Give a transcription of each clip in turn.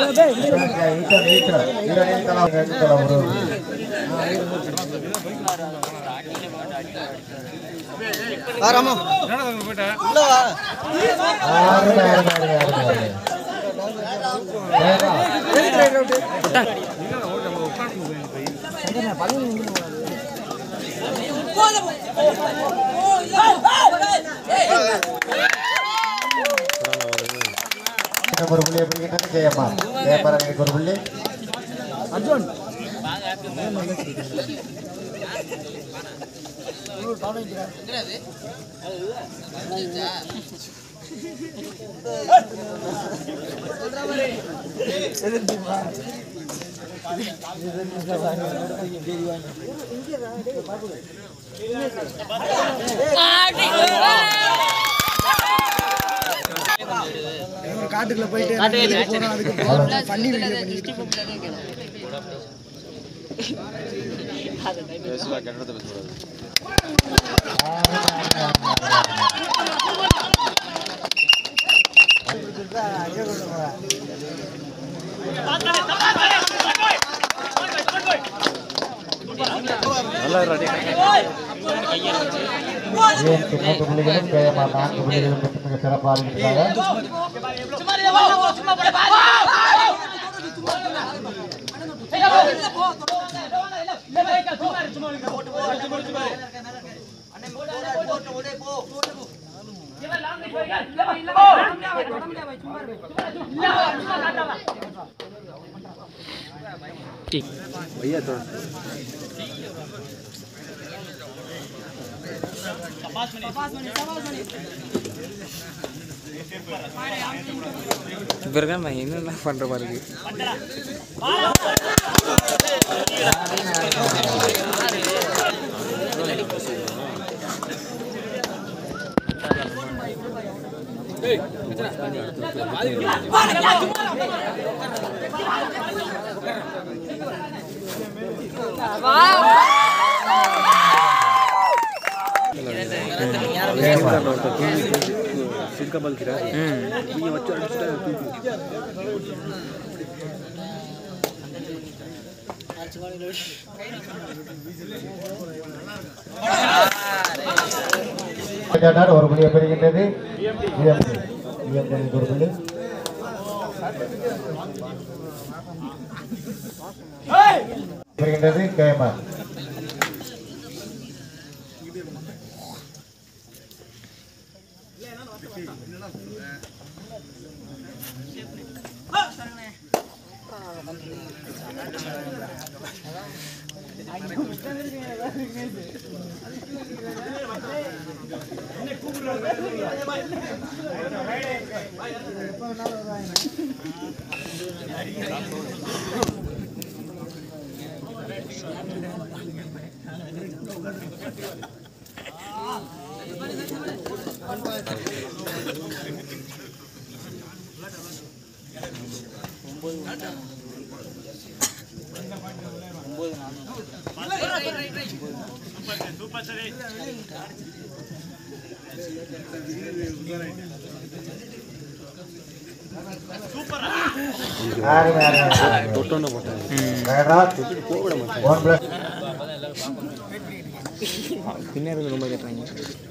Eater eater இரண்டு தலா ரெண்டு தலா ஒரு ஆறு ஆறு ஆறு ஆறு ஆறு இன்னும் ஒரு புள்ளியை பிடிக்கின்றது ஜெயம்மா ஜெயபாரனுக்கு ஒரு புள்ளி காட்டுக்குள்ள போயிட்டு போறோம் அதுக்கு பண்ணி வீடியோ பண்ணிட்டு ஏஎன்சி மூன்று புள்ளிகளும் ஜெயம்மா நான்கு புள்ளிகளும் பெற்று மிக சிறப்பாக இருக்கிறார்கள் இவருக்கா நான் என்னென்ன பண்ற மாதிரி இருக்கு விளையாட்டார் ஒரு புள்ளியை பெறுகின்றது இஎம்சி இஎம்சி ஒரு புள்ளி பெறுகின்றது கேஎம்ஆர் அருமை, அருமை, அருமை. வேண்டாம். One plus. பின்னாடி ரொம்ப கேட்டாங்க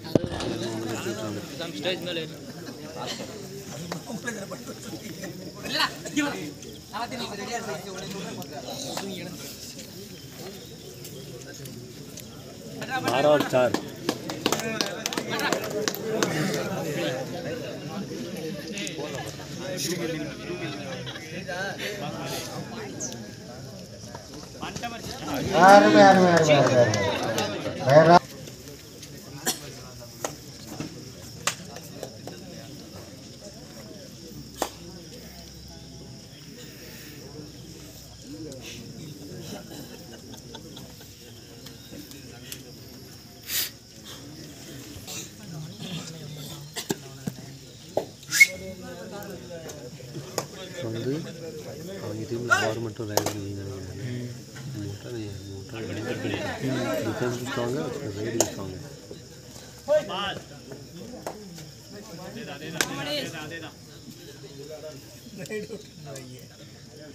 அருமை, அருமை, அருமை, அருமை, அருமை. வேண்டாம். வந்து அவங்க டீமில் கவர்மெண்ட்டும் raiding motor motor defence strong raiding strong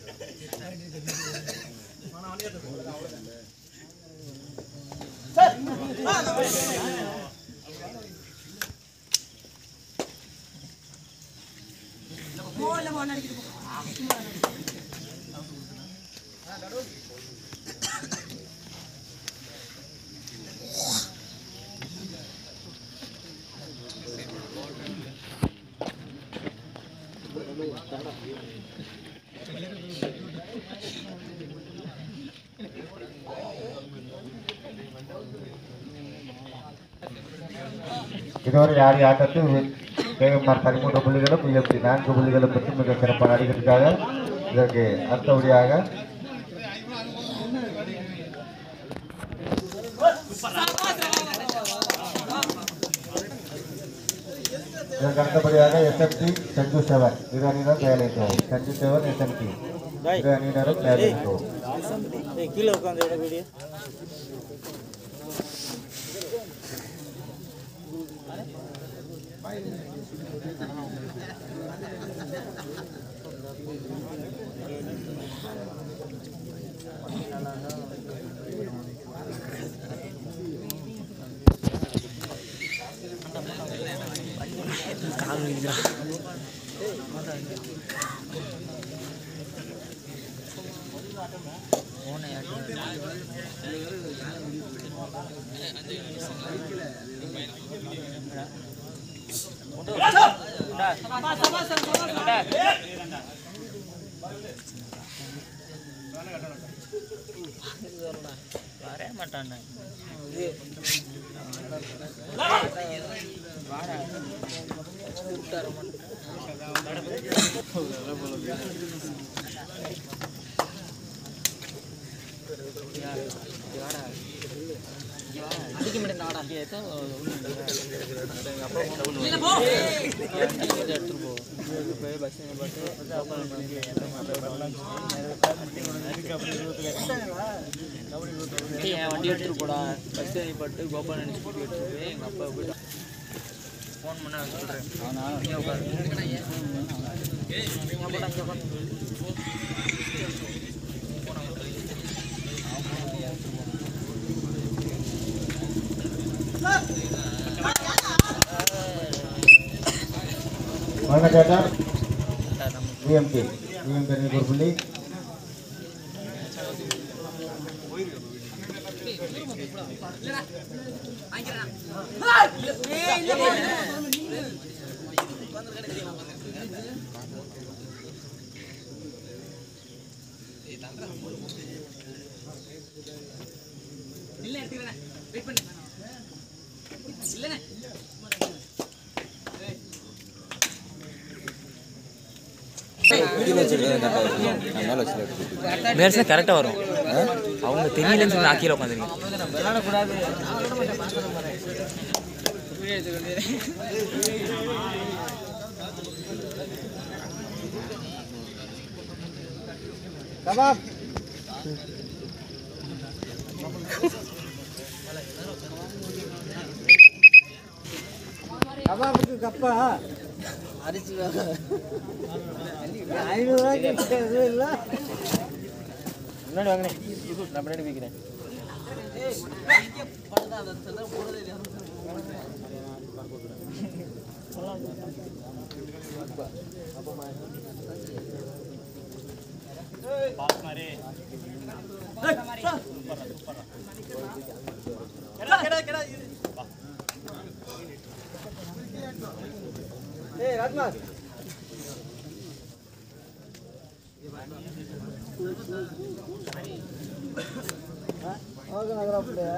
இதுவரை ஆடிய ஆட்டத்தில் கேஎம்ஆர் பதிமூன்று புள்ளிகளும் இஎஃப்டி நான்கு புள்ளிகளும் பெற்று மிக சிறப்பாக அடிக்கிறதுக்காக இதற்கு அடுத்தபடியாக இதற்கு அடுத்தபடியாக எஸ்எம்டி செஞ்சு செவன் இரு அணியினர் தயாரித்தோம் செஞ்சு செவன் எஸ்எம்டி இரு அணியினரும் தயாரித்தோம் கீழே உட்காந்து விடக்கூடிய கால் வலிக்குதுடா வண்டி எடுத்துட்டு போடா பஸ் பட்டு கோபால் நினைச்சு கூட்டி எடுத்துட்டு போய் எங்க அப்பா போயிட்டு ஃபோன் பண்ண சொல்றேன் இங்கே உட்காரு வாங்க சேட்டா விஎம்டி விஎம்டி அணிக்கு ஒரு புள்ளி மேல்ஸா கரெக்டாக வரும் அவங்க தெரியலன்னு சொல்லி நான் கீழே உட்காந்துருக்கேன் கபாபுக்கு கப்பா அரிசி ஐநூறுரூவாய்க்கு எதுவும் இல்லை முன்னாடி வாங்கினேன் நான் பின்னாடி போய்க்கிறேன் ஏய் ராஜ்குமார் ஓகே நகரா பிள்ளையா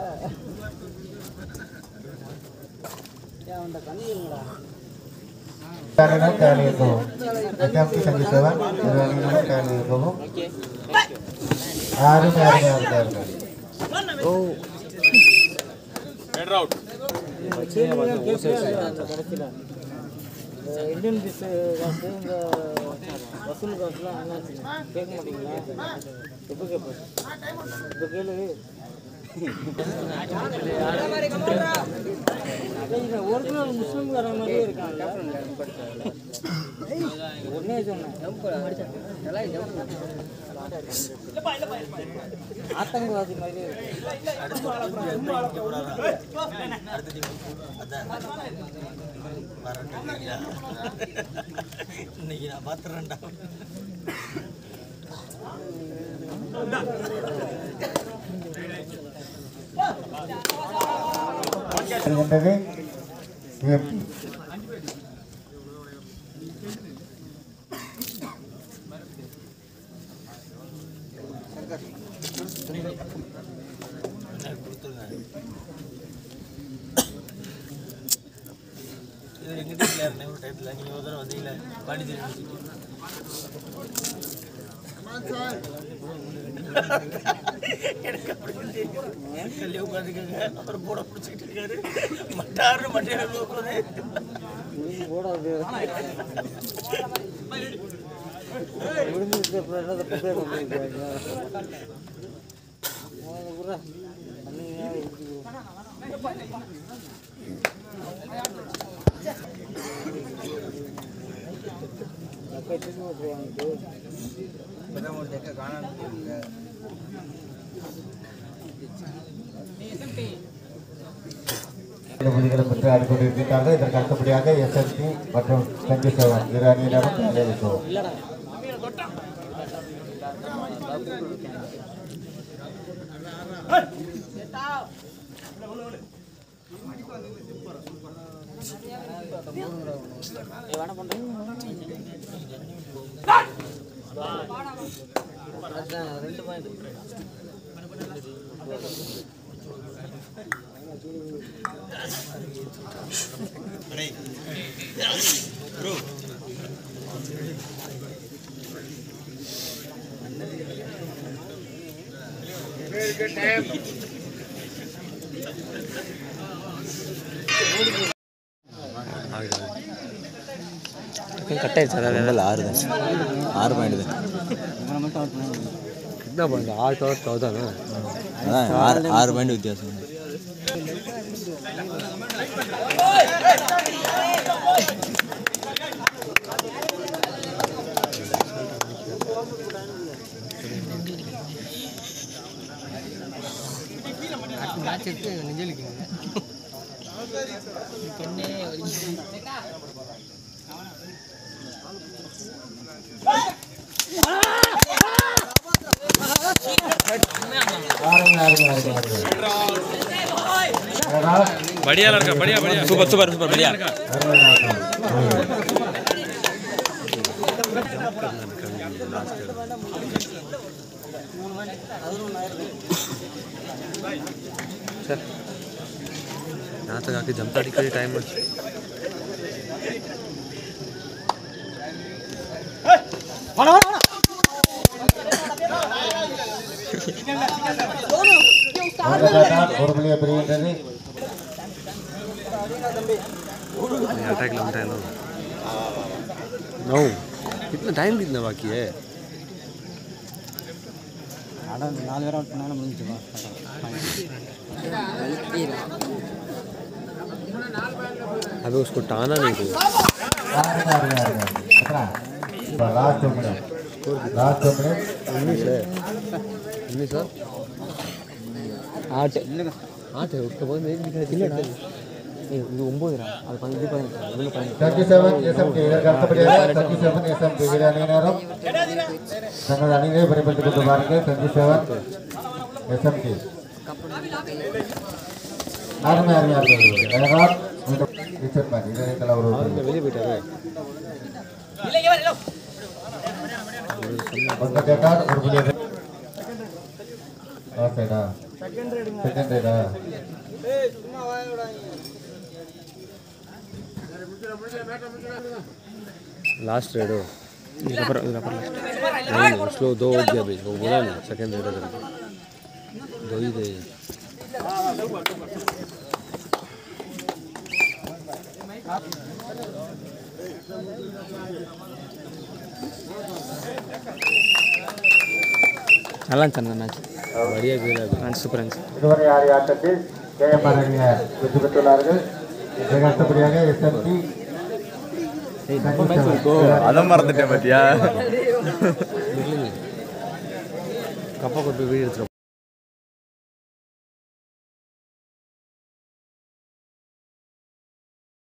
ஏன் அந்த கண்ணீருங்களா அணியினர் தயாரித்தோம் எஸ்எம்டி செஞ்சு செவன் இரு அணியினரும் தயாரித்தோம் யாரும் யாரும் யாரும் தயாரித்தோம் கடைசியில் இந்த இந்தியன் பீஸ் காசு இந்த வசூல் காசுலாம் என்னாச்சு கேட்க மாட்டீங்களா எப்போ கேட்பேன் இப்போ கேளு ஒரிஜினல் முஸ்லீம்கார மாதிரியே இருக்காங்க ஒன்னே சொன்னேன் ஆத்தங்கவாதி மாதிரியே இருக்கு இன்னைக்கு நான் பார்த்துறேன்டா வருகின்றது சிஎம்டி இது எங்கிட்ட இல்லை இருந்தேன் ஒரு டயத்தில் நீங்கள் ஒரு தடவை வந்தீங்களே பாண்டிச்சேரி எனக்கு அப்படி கல்வி உட்காந்துக்கங்க அப்புறம் போட பிடிச்சிக்கிட்டு இருக்காரு மட்டாரு மட்டையில உட்காந்து விழுந்து போடாது விழுந்து அப்புறம் என்னதை புகையை பண்ணிருக்காங்க புறா அன்னைக்கு எடுத்துக்கிறோம் அக்கா திரும்ப போவாங்க இந்த புள்ளிகளை பெற்று ஆடிக்கொண்டிருக்கிறார்கள் இதற்கு அடுத்தபடியாக எஸ்எஸ்டி மற்றும் சங்கி சேவன் இரு அணியினரும் விளையாடுகிறோம் ரெண்டு பாயிண்ட் கட் ஆயிடுச்சு அதாவது ஆறு தான் ஆறு பாயிண்ட் தான் என்ன பண்ணுறது ஆறு கவர் கவர் தானே அதான் ஆறு ஆறு பாயிண்ட் வித்தியாசம் ஆறுங்க, ஆறுங்க, ஆறுங்க, ஆறுங்க. அதனால் படியால இருக்கா படியா படியா சூப்பர் சூப்பர் சூப்பர் படியா அருமை நாட்டம். यहाँ तक आके जंप अड़ी का टाइम ஒன்பதாம் ஒரு மணியை பெறுகின்றது अटैक लगता है ना नो कितना टाइम कितना बाकी है நாலு பேரும் அவுட் பண்ணாலும் முடிஞ்சுப்பா अबे उसको टाना नहीं तू ஆறுங்க, ஆறுங்க, ஆறுங்க. எத்தனை? இப்ப லாஸ்ட் ஒரு மணி லாஸ்ட் ஒரு மணி उन्नीस है उन्नीस है आठ आठ है उसके बाद एक दिखाई दिया இது ஒம்போதுரா அது கொஞ்சம் இது பதினெட்டு இதில் பதினெட்டு தேர்ட்டி செவன் எஸ்எம்டி இதற்கு அடுத்தபடியாக தேர்ட்டி செவன் எஸ்எம்டி இரு அணியினரும் தங்கள் அணியினை பயன்படுத்திக் கொண்டு பாருங்கள் தேர்ட்டி செவன் எஸ்எம்டி அருமை அருமை அருமை அழகால் மீண்டும் டீச்சர் மேட்ச் இதனை தலை ஒரு வெளியே போயிட்டாரு ஒன்று கேட்டால் ஒரு புள்ளி லாஸ்ட் ரைடா செகண்ட் ரைடா लास्ट रेड हो नहीं उसको दो हो गया भाई वो बोला ना सेकंड रेड करके दो ही दे நல்லா இருந்துச்சு அந்த மேட்ச் बढ़िया खेला अभी மேட்ச் சூப்பராக இருந்துச்சு இதுவரை ஆடிய ஆட்டத்தில் கேஎம்ஆர் அணியினர் வெற்றி பெற்றுள்ளார்கள் மிக அடுத்தபடியாக எஸ்எம்டி அதான் மறந்துட்டேன் பாத்தியா கப்பா கொண்டு போய் வீடு எடுத்துட்டு